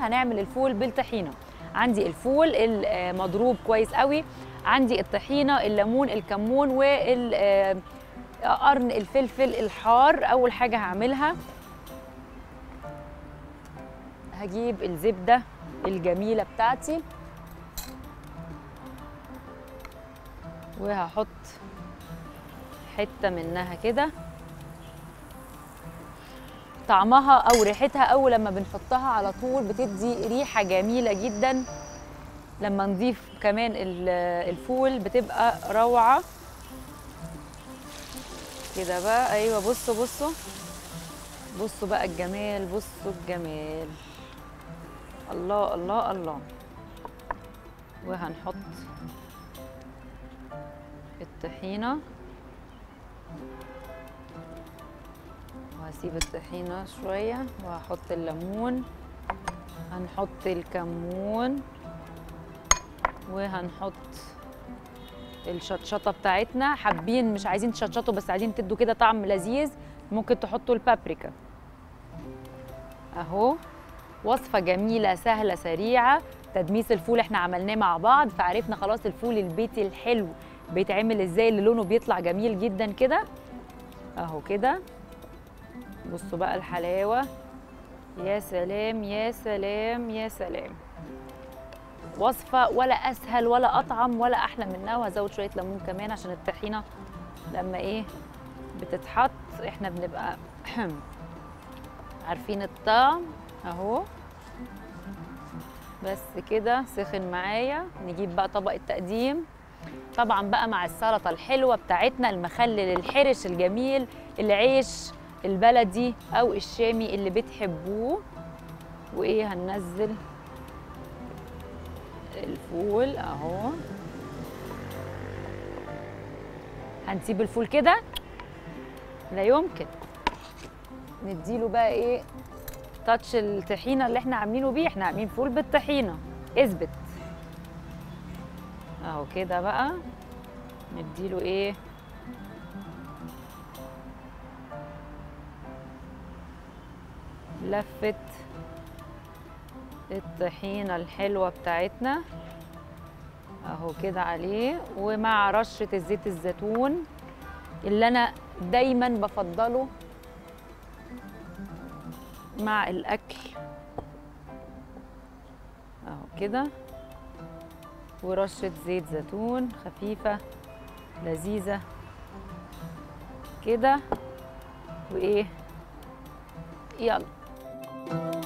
هنعمل الفول بالطحينه عندي الفول المضروب كويس قوي عندي الطحينه الليمون الكمون وال قرن الفلفل الحار اول حاجه هعملها هجيب الزبده الجميله بتاعتي وهحط حته منها كده طعمها او ريحتها اول لما بنحطها على طول بتدي ريحه جميله جدا لما نضيف كمان ال- الفول بتبقى روعه كده بقى ايوه بصوا بصوا بصوا بقى الجمال بصوا الجمال الله الله الله وهنحط الطحينه وهسيب الطحينه شويه وهحط الليمون هنحط الكمون وهنحط الشطشطه بتاعتنا حابين مش عايزين تشطشطوا بس عايزين تدوا كده طعم لذيذ ممكن تحطوا البابريكا اهو وصفه جميله سهله سريعه تدميس الفول احنا عملناه مع بعض فعرفنا خلاص الفول البيتي الحلو بيتعمل ازاي اللي لونه بيطلع جميل جدا كده اهو كده بصوا بقى الحلاوه يا سلام يا سلام يا سلام وصفه ولا اسهل ولا اطعم ولا احلى منها وهزود شويه ليمون كمان عشان الطحينه لما ايه بتتحط احنا بنبقى عارفين الطعم اهو بس كده سخن معايا نجيب بقى طبق التقديم طبعا بقى مع السلطه الحلوه بتاعتنا المخلل الحرش الجميل العيش البلدي او الشامي اللي بتحبوه وايه هننزل الفول اهو هنسيب الفول كده لا يمكن نديله بقى ايه تاتش الطحينه اللي احنا عاملينه بيه احنا عاملين فول بالطحينه اثبت اهو كده بقى نديله ايه لفه الطحينه الحلوه بتاعتنا اهو كده عليه ومع رشه الزيت الزيتون اللي انا دايما بفضله مع الاكل اهو كده ورشه زيت زيتون خفيفه لذيذه كده وايه يلا